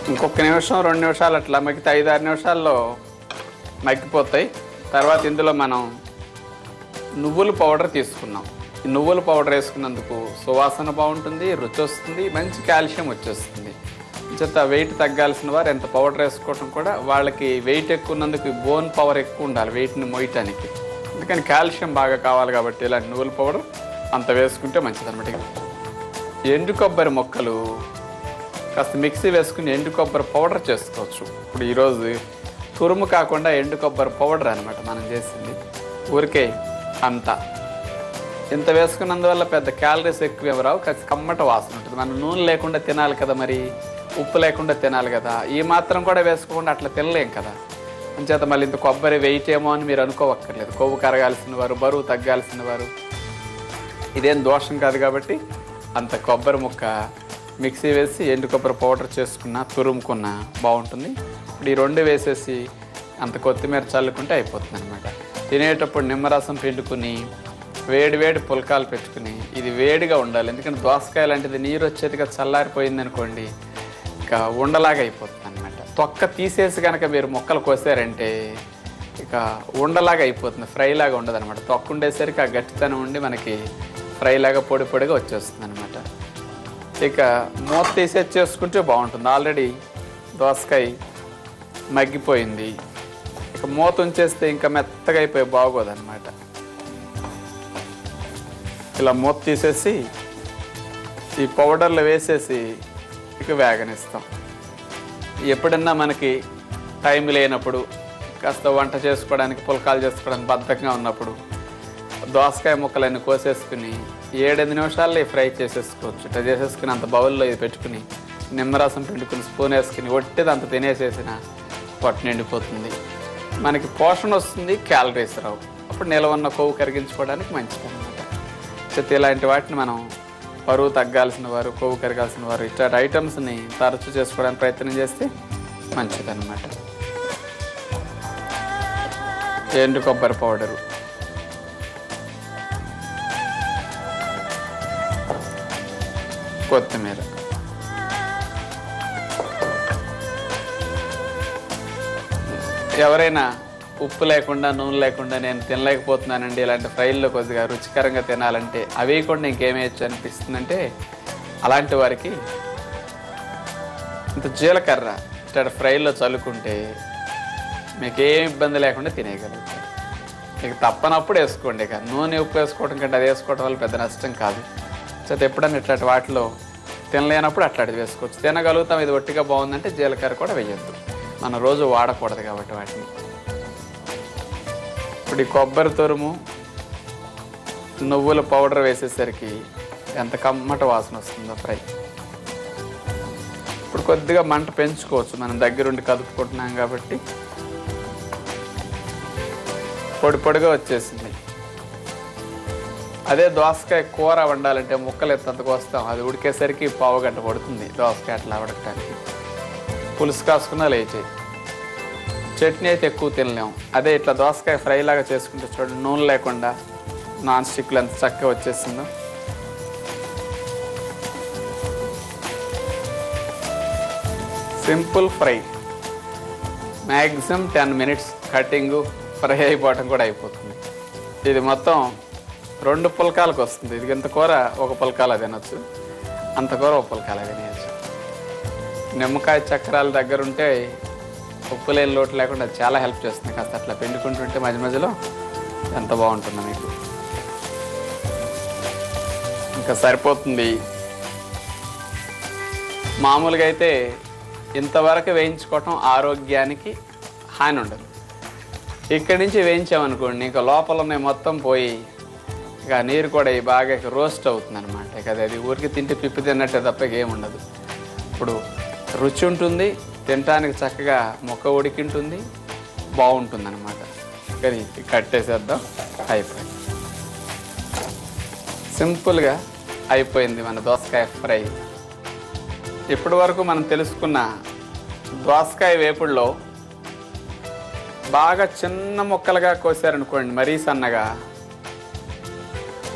ఇంకొక నిమిషం రెండు నిమిషాలు అట్లా మగ్గితే ఐదు ఆరు నిమిషాల్లో మగ్గిపోతాయి తర్వాత ఇందులో మనం నువ్వుల పౌడర్ తీసుకున్నాం ఈ నువ్వుల పౌడర్ వేసుకున్నందుకు సువాసన బాగుంటుంది రుచి వస్తుంది మంచి కాల్షియం వచ్చేస్తుంది చేత వెయిట్ తగ్గాల్సిన వారు ఎంత పౌడర్ వేసుకోవటం కూడా వాళ్ళకి వెయిట్ ఎక్కువ ఉన్నందుకు బోన్ పవర్ ఎక్కువ ఉండాలి వెయిట్ని మోయటానికి అందుకని కాల్షియం బాగా కావాలి కాబట్టి ఇలాంటి నువ్వుల పౌడర్ అంత వేసుకుంటే మంచిదన్నమాట ఎండు కొబ్బరి మొక్కలు కాస్త మిక్సీ వేసుకుని ఎండు కొబ్బరి పౌడర్ చేసుకోవచ్చు ఇప్పుడు ఈరోజు తురుము కాకుండా ఎండు కొబ్బరి పౌడర్ అనమాట మనం చేసింది ఊరికే అంత ఇంత వేసుకున్నందువల్ల పెద్ద క్యాలరీస్ ఎక్కువ ఏమి రావు కాస్త కమ్మట వాసన ఉంటుంది మనం నూనె లేకుండా తినాలి కదా మరి ఉప్పు లేకుండా తినాలి కదా ఈ మాత్రం కూడా వేసుకోకుండా అట్లా తినలేం కదా అంచేత మళ్ళీ ఇంత కొబ్బరి వెయిట్ ఏమో అని మీరు అనుకోవక్కర్లేదు కొవ్వు కరగాల్సిన వారు బరువు తగ్గాల్సిన వారు ఇదేం దోషం కాదు కాబట్టి అంత కొబ్బరి ముక్క మిక్సీ వేసి ఎండు కొబ్బరి పౌడర్ చేసుకున్న తురుముకున్న బాగుంటుంది ఇప్పుడు ఈ రెండు వేసేసి అంత కొత్తిమీర చల్లుకుంటే అయిపోతుంది అనమాట తినేటప్పుడు నిమ్మరసం పిండుకుని వేడి వేడి పుల్కాలు పెట్టుకుని ఇది వేడిగా ఉండాలి ఎందుకంటే దోసకాయ లాంటిది నీరు వచ్చేదిగా చల్లారిపోయింది అనుకోండి ఇక ఉండలాగా అయిపోతుంది అనమాట తొక్క తీసేసి కనుక మీరు మొక్కలు కోసారంటే ఇక ఉండలాగా అయిపోతుంది ఫ్రై లాగా ఉండదు అనమాట తొక్క ఉండేసరికి ఆ గట్టితనం ఉండి మనకి ఫ్రై లాగా పొడి పొడిగా వచ్చేస్తుంది అనమాట ఇక మూత తీసేసి చేసుకుంటే బాగుంటుంది ఆల్రెడీ దోసకాయ మగ్గిపోయింది ఇక మూత ఉంచేస్తే ఇంకా మెత్తగా అయిపోయి బాగోదు అనమాట ఇలా మూత తీసేసి ఈ పౌడర్లు వేసేసి ఇక వేగనిస్తాం ఎప్పుడన్నా మనకి టైం లేనప్పుడు కాస్త వంట చేసుకోవడానికి పుల్కాలు చేసుకోవడానికి బద్ధకంగా ఉన్నప్పుడు దోసకాయ ముక్కలన్నీ కోసేసుకుని ఏడెనిమిది నిమిషాల్లో ఈ ఫ్రై చేసేసుకోవచ్చు ఇట్లా చేసేసుకుని అంత బౌల్లో ఇది పెట్టుకుని నిమ్మరసం పిండుకుని స్పూన్ వేసుకుని ఒట్టిది అంత తినేసేసిన పొట్ట నిండిపోతుంది మనకి పోషణ వస్తుంది క్యాలరీస్ రావు అప్పుడు నిలవ ఉన్న కొవ్వు కరిగించుకోవడానికి మంచిది అనమాట చెత్త ఇలాంటి వాటిని మనం బరువు తగ్గాల్సిన వారు కొవ్వు కరగాల్సిన వారు ఇట్లాంటి ఐటమ్స్ని తరచూ చేసుకోవడానికి ప్రయత్నం చేస్తే మంచిదన్నమాట ఎండు కొబ్బరి పౌడరు కొత్తిమీర ఎవరైనా ఉప్పు లేకుండా నూనె లేకుండా నేను తినలేకపోతున్నానండి ఇలాంటి ఫ్రైల్లో కొద్దిగా రుచికరంగా తినాలంటే అవి కూడా ఇంకేమేయచ్చు అనిపిస్తుందంటే అలాంటి వారికి ఇంత జీలకర్ర ఇట్లా ఫ్రైల్లో చల్లుకుంటే మీకు ఏం ఇబ్బంది లేకుండా తినేయగలుగుతారు మీకు తప్పనప్పుడు వేసుకోండి ఇక నూనె ఉప్పు వేసుకోవడం కంటే అది వేసుకోవడం వల్ల పెద్ద నష్టం కాదు చేత ఎప్పుడన్నా ఇట్లాంటి వాటిలో తినలేనప్పుడు అట్లాంటిది వేసుకోవచ్చు తినగలుగుతాం ఇది ఒట్టిగా బాగుందంటే జీలకర్ర కూడా వేయొద్దు మనం రోజు వాడకూడదు కాబట్టి వాటిని ఇప్పుడు ఈ కొబ్బరి తురుము నువ్వుల పౌడర్ వేసేసరికి ఎంత కమ్మట వాసన వస్తుందో ఫ్రై ఇప్పుడు కొద్దిగా మంట పెంచుకోవచ్చు మనం దగ్గరుండి కదుపుకుంటున్నాం కాబట్టి పొడి పొడిగా వచ్చేసింది అదే దోసకాయ కూర వండాలంటే ముక్కలు ఎత్తంత కోస్తాం అది ఉడికేసరికి పావు గంట పడుతుంది దోసకాయ అట్లా ఉడకటానికి పులుసు కాసుకున్నా లేచాయి చట్నీ అయితే ఎక్కువ తినలేము అదే ఇట్లా దోసకాయ ఫ్రై లాగా చేసుకుంటే చూడండి నూనె లేకుండా నాన్ స్టిక్లు ఎంత చక్కగా వచ్చేసిందో simple fry maximum ten minutes cutting fry అయిపోవటం కూడా అయిపోతుంది ఇది మొత్తం రెండు పుల్కాలకు వస్తుంది ఇది ఇంత కూర ఒక పుల్కాల తినొచ్చు అంత కూర ఒక పుల్కాల తినేయచ్చు నిమ్మకాయ చక్రాల దగ్గర ఉంటే ఉప్పు లేని లోటు లేకుండా అది చాలా హెల్ప్ చేస్తుంది కాస్త అట్లా పిండుకుంటుంటే మధ్య మధ్యలో ఎంత బాగుంటుందో మీకు ఇంకా సరిపోతుంది మామూలుగా అయితే ఇంతవరకు వేయించుకోవటం ఆరోగ్యానికి హాని ఉండదు ఇక్కడి నుంచి వేయించామనుకోండి ఇంకా లోపల ఉన్నాయి మొత్తం పోయి ఇక నీరు కూడా ఈ బాగా రోస్ట్ అవుతుంది అనమాట ఇక అది అది ఊరికి తింటే పిప్పి తిన్నట్టే తప్ప ఏం ఉండదు ఇప్పుడు రుచి ఉంటుంది తినటానికి చక్కగా మొక్క ఉడికింటుంది బాగుంటుంది అనమాట అది కట్టేసేద్దాం అయిపోయింది సింపుల్గా అయిపోయింది మన దోసకాయ ఫ్రై ఇప్పటి వరకు మనం తెలుసుకున్న దోసకాయ వేపుడులో బాగా చిన్న ముక్కలుగా కోసారనుకోండి మరీ సన్నగా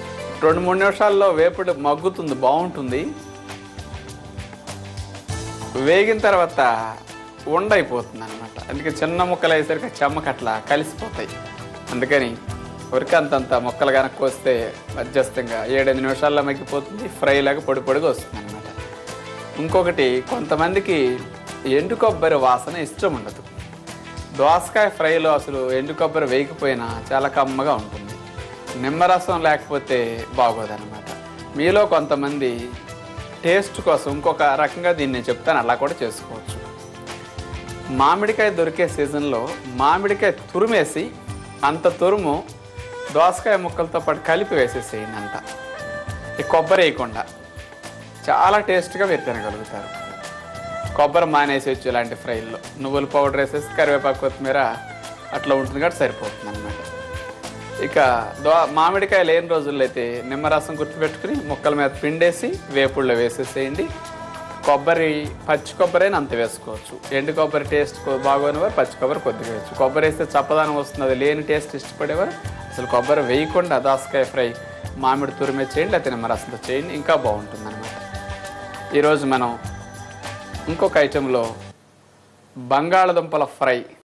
రెండు మూడు నిమిషాల్లో వేపుడు మగ్గుతుంది బాగుంటుంది వేగిన తర్వాత ఉండైపోతుంది అనమాట అందుకే చిన్న ముక్కలు అయ్యేసరికి చెమ్మకి అట్లా కలిసిపోతాయి అందుకని ఉరికంతంత ముక్కలు కనుక కోస్తే మధ్యస్థంగా ఏడెనిమిది నిమిషాల్లో మగ్గిపోతుంది ఫ్రై లాగా పొడి పొడిగా వస్తుంది అనమాట ఇంకొకటి కొంతమందికి ఎండు కొబ్బరి వాసన ఇష్టం ఉండదు దోసకాయ ఫ్రైలో అసలు ఎండు కొబ్బరి వేయకపోయినా చాలా కమ్మగా ఉంటుంది నిమ్మరసం లేకపోతే బాగోదన్నమాట మీలో కొంతమంది టేస్ట్ కోసం ఇంకొక రకంగా దీన్ని నేను చెప్తాను అలా కూడా చేసుకోవచ్చు మామిడికాయ దొరికే సీజన్లో మామిడికాయ తురిమేసి అంత తురుము దోసకాయ ముక్కలతో పాటు కలిపి వేసేసేయండి అంతా ఈ కొబ్బరి వేయకుండా చాలా టేస్ట్గా మీరు తినగలుగుతారు కొబ్బరి మానేసేయచ్చు ఇలాంటి ఫ్రైల్లో నువ్వుల పౌడర్ వేసేసి కరివేపాకు కొత్తిమీర అట్లా ఉంటుంది కాబట్టి సరిపోతుంది అనమాట ఇక దో మామిడికాయ లేని రోజుల్లో అయితే నిమ్మరసం గుర్తుపెట్టుకుని ముక్కల మీద పిండేసి వేపుల్లో వేసేసేయండి కొబ్బరి పచ్చి కొబ్బరి అయినా అంత వేసుకోవచ్చు ఎండు కొబ్బరి టేస్ట్ కొ- బాగోని వారు పచ్చి కొబ్బరి కొద్దిగా వేయచ్చు కొబ్బరి వేస్తే చప్పదనం వస్తుంది అది లేని టేస్ట్ ఇష్టపడేవారు అసలు కొబ్బరి వేయకుండా దోసకాయ ఫ్రై మామిడి తురిమే చేయండి లేకపోతే నిమ్మరసంతో చేయండి ఇంకా బాగుంటుంది అనమాట ఈరోజు మనం ఇంకొక ఐటెంలో బంగాళదుంపల ఫ్రై